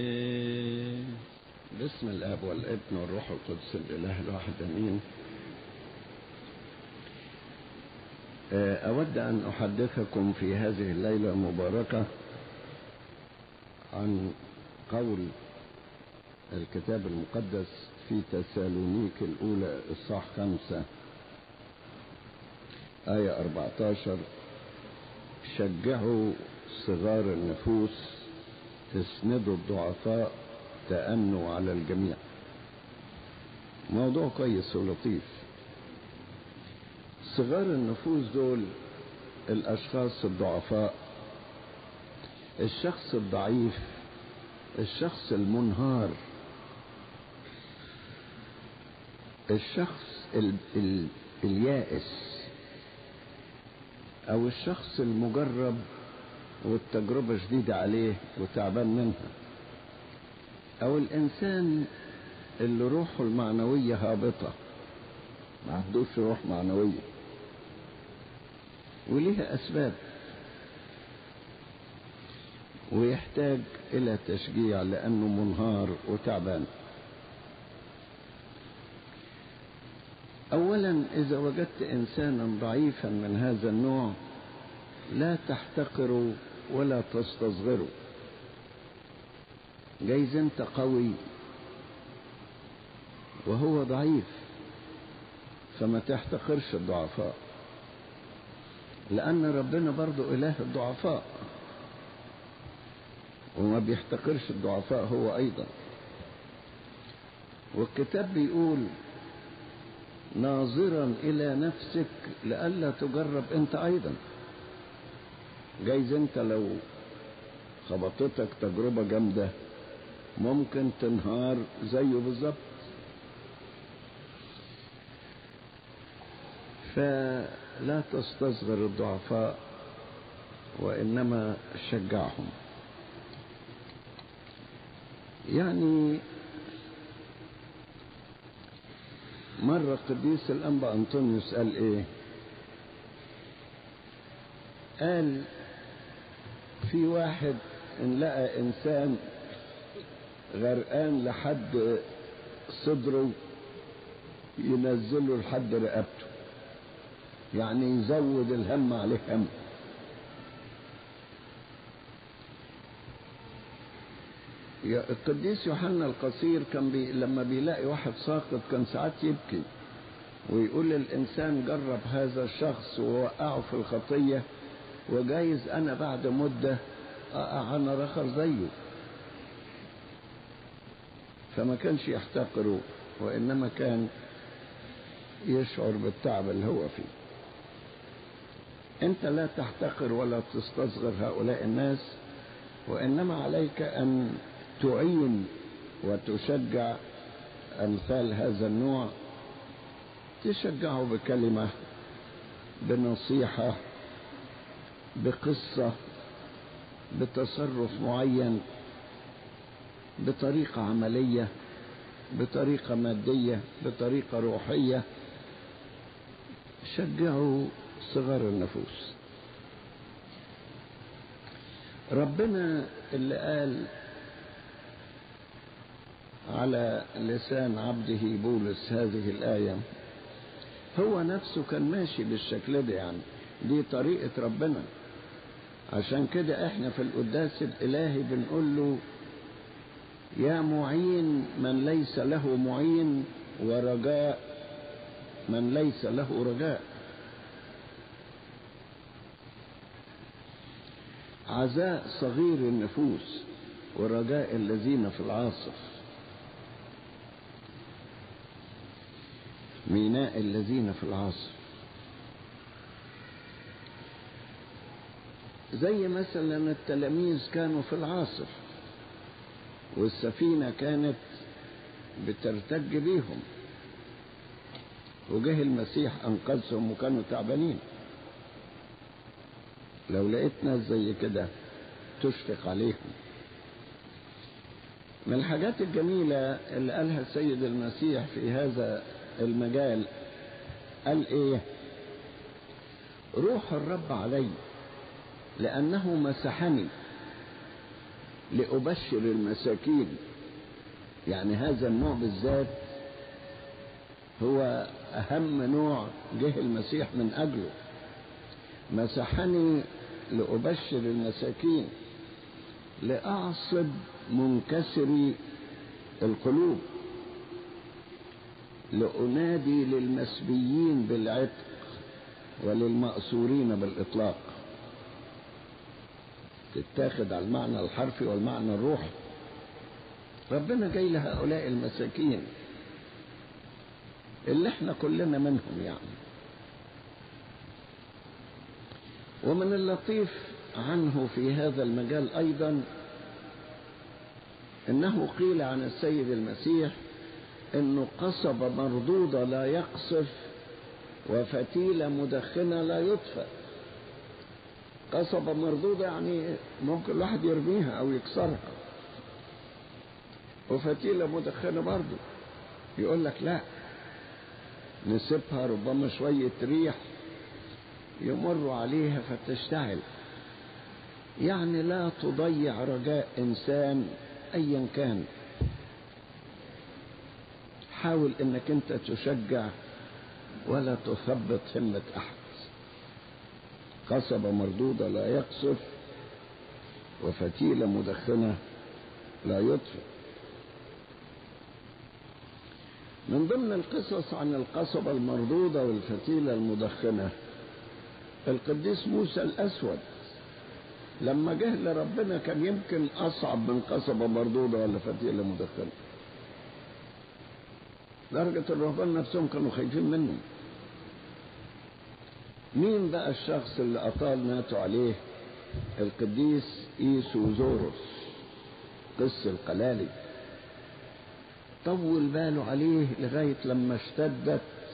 باسم الاب والابن والروح القدس الاله الواحد امين اود ان احدثكم في هذه الليله المباركه عن قول الكتاب المقدس في تسالونيك الاولى اصحاح خمسه ايه 14 شجعوا صغار النفوس اسندوا الضعفاء تأنوا على الجميع موضوع كويس ولطيف صغار النفوس دول الأشخاص الضعفاء الشخص الضعيف الشخص المنهار الشخص ال ال اليائس أو الشخص المجرب والتجربة شديدة عليه وتعبان منها أو الإنسان اللي روحه المعنوية هابطة ما عندوش روح معنوية وليها أسباب ويحتاج إلى تشجيع لأنه منهار وتعبان أولا إذا وجدت إنسانا ضعيفا من هذا النوع لا تحتقروا ولا تستصغروا جايز انت قوي وهو ضعيف فما تحتقرش الضعفاء لأن ربنا برضو إله الضعفاء وما بيحتقرش الضعفاء هو أيضا والكتاب بيقول ناظرا إلى نفسك لئلا تجرب أنت أيضا جايز أنت لو خبطتك تجربة جامدة ممكن تنهار زيه بالظبط فلا تستصغر الضعفاء وإنما شجعهم يعني مرة قديس الأنبا أنطونيوس قال إيه قال في واحد إن لقى إنسان غرقان لحد صدره ينزله لحد رقبته يعني يزود الهم عليه هم القديس يوحنا القصير كان بي لما بيلاقي واحد ساقط كان ساعات يبكي ويقول الإنسان جرب هذا الشخص ووقعه في الخطية وجايز أنا بعد مدة أقع أنا رخر زيه فما كانش يحتقره وإنما كان يشعر بالتعب اللي هو فيه أنت لا تحتقر ولا تستصغر هؤلاء الناس وإنما عليك أن تعين وتشجع أمثال هذا النوع تشجعه بكلمة بنصيحة بقصة بتصرف معين بطريقة عملية بطريقة مادية بطريقة روحية شجعوا صغار النفوس ربنا اللي قال على لسان عبده بولس هذه الآية هو نفسه كان ماشي بالشكل ده يعني دي طريقة ربنا عشان كده احنا في القداس الإلهي بنقول له يا معين من ليس له معين ورجاء من ليس له رجاء عزاء صغير النفوس ورجاء الذين في العاصف ميناء الذين في العاصف زي مثلا التلاميذ كانوا في العاصف والسفينة كانت بترتج بيهم وجه المسيح أنقذهم وكانوا تعبانين لو لقيت ناس زي كده تشفق عليهم من الحاجات الجميلة اللي قالها السيد المسيح في هذا المجال قال ايه روح الرب علي لأنه مسحني لأبشر المساكين يعني هذا النوع بالذات هو أهم نوع جه المسيح من أجله مسحني لأبشر المساكين لأعصب منكسري القلوب لأنادي للمسبيين بالعتق وللمأسورين بالإطلاق تتاخد على المعنى الحرفي والمعنى الروحي ربنا جاي لهؤلاء المساكين اللي احنا كلنا منهم يعني ومن اللطيف عنه في هذا المجال ايضا انه قيل عن السيد المسيح انه قصب مردودة لا يقصف وفتيلة مدخنة لا يطفأ قصبة مردودة يعني ممكن الواحد يرميها او يكسرها وفتيلة مدخنة برضه يقول لك لا نسيبها ربما شوية ريح يمر عليها فتشتعل يعني لا تضيع رجاء انسان ايا كان حاول انك انت تشجع ولا تثبط همة احد قصبة مردودة لا يقصف وفتيلة مدخنة لا يطفئ من ضمن القصص عن القصبة المردودة والفتيلة المدخنة القديس موسى الأسود لما جه لربنا كان يمكن أصعب من قصبة مردودة ولا فتيلة مدخنة درجة الرهبان نفسهم كانوا خايفين منه مين بقى الشخص اللي أطال ناتوا عليه القديس إيسوزوروس قس القلالي طول باله عليه لغاية لما اشتدت